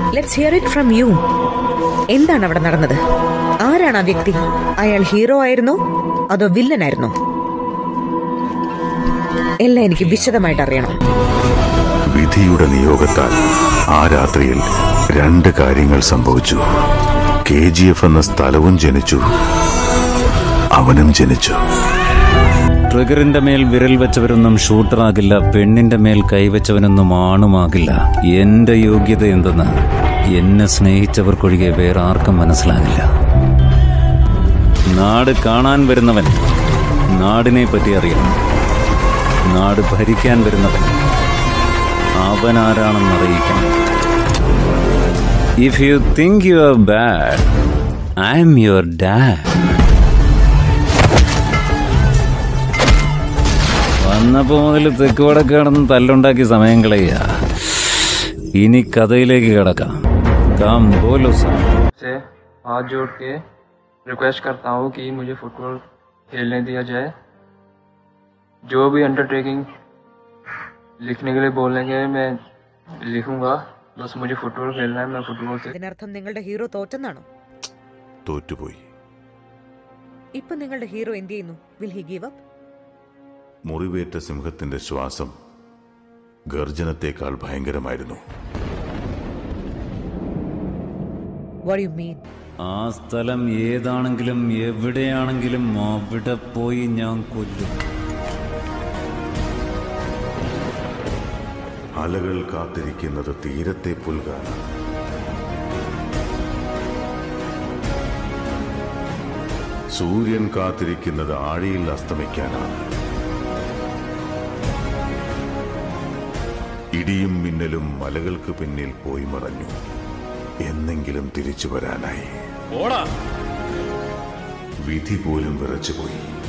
let's hear it from you എന്താണ് അവിടെ നടന്നത് ആരാണ് ആ വ്യക്തി അയാൾ ഹീറോ ആയിരുന്നോ അതോ വില്ലനായിരുന്നോ എല്ലാം എനിക്ക് വിശദമായിട്ട് അറിയണം വിധിയുടെ നിയോഗത്താൽ ആ രാത്രിയിൽ രണ്ട് കാര്യങ്ങൾ സംഭവിച്ചു കെ ജി എഫ് എന്ന സ്ഥലവും ജനിച്ചു അവനും ജനിച്ചു ട്രിഗറിന്റെ മേൽ വിരൽ വെച്ചവരൊന്നും ഷൂട്ടറാകില്ല പെണ്ണിന്റെ മേൽ കൈവച്ചവനൊന്നും ആണുമാകില്ല എന്റെ യോഗ്യത എന്തെന്ന് എന്നെ സ്നേഹിച്ചവർക്കൊഴികെ വേറെ ആർക്കും മനസ്സിലാകില്ല നാട് കാണാൻ വരുന്നവൻ നാടിനെ പറ്റി അറിയണം നാട് ഭരിക്കാൻ വരുന്നവൻ അവൻ ആരാണെന്ന് അറിയിക്കണം if you think you are bad I am your dad വന്നപ്പോ മുതൽ തെക്ക് വടക്ക് കിടന്ന് തല്ലുണ്ടാക്കി സമയം കളയുക ഇനി കഥയിലേക്ക് കിടക്കാം കാം പോലോ സാർ से हाथ जोड़ के रिक्वेस्ट करता हूँ कि मुझे फुटबॉल खेलने दिया जाए जो भी अंडरटेकिंग लिखने के लिए बोलेंगे मैं लिखूंगा बस मुझे फुटबॉल खेलना है मैं फुटबॉल से ഇതിനർത്ഥം നിങ്ങളുടെ ഹീറോ തോറ്റെന്നാണോ തോറ്റുപോയി ഇപ്പൊ നിങ്ങളുടെ ഹീറോ എന്ത് ചെയ്യുന്നു വിൽ ഹി ഗീവ് അപ്പ് മുറിവേറ്റ സിംഹത്തിന്റെ ശ്വാസം ഗർജനത്തേക്കാൾ ഭയങ്കരമായിരുന്നു വാട്ട് യു മീൻ ആ സ്ഥലം ഏതാണെങ്കിലും എവിടെയാണെങ്കിലും അവിടെ പോയി ഞാൻ കൊല്ലും അലകൾ കാത്തിരിക്കുന്നത് തീരത്തെ പുൽകാനാണ് സൂര്യൻ കാത്തിരിക്കുന്നത് ആഴിയിൽ അസ്തമിക്കാനാണ് ഇടിയും മിന്നലും മലകൾക്ക് പിന്നിൽ പോയി മറഞ്ഞു എന്നെങ്കിലും തിരിച്ചു വരാനായി വിധി പോലും വിറച്ചുപോയി